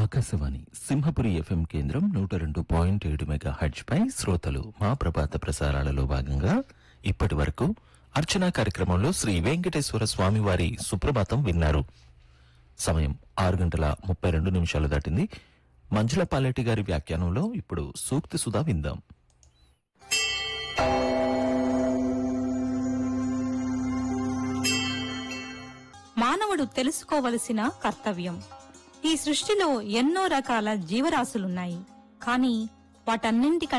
Akashvani Simhapuri FM కేంద్రం నూట రెండు పాయింట్ ఏడు మెగా హెడ్జ్ పై శ్రోతలు మా ప్రభాత ప్రసారాలలో భాగంగా ఇప్పటి వరకు అర్చనా కార్యక్రమంలో శ్రీ వెంకటేశ్వర స్వామి వారి సుప్రభాతం విన్నారు సమయం ఆరు గంటల ముప్పై రెండు నిమిషాలు దాటింది మంజుల పాలెటి గారి వ్యాఖ్యానంలో ఇప్పుడు సూక్తి సుధా విందాం మానవుడు తెలుసుకోవలసిన కర్తవ్యం ఈ సృష్టిలో ఎన్నో రకాల జీవరాశులున్నాయి కానీ వాటన్నింటికంటే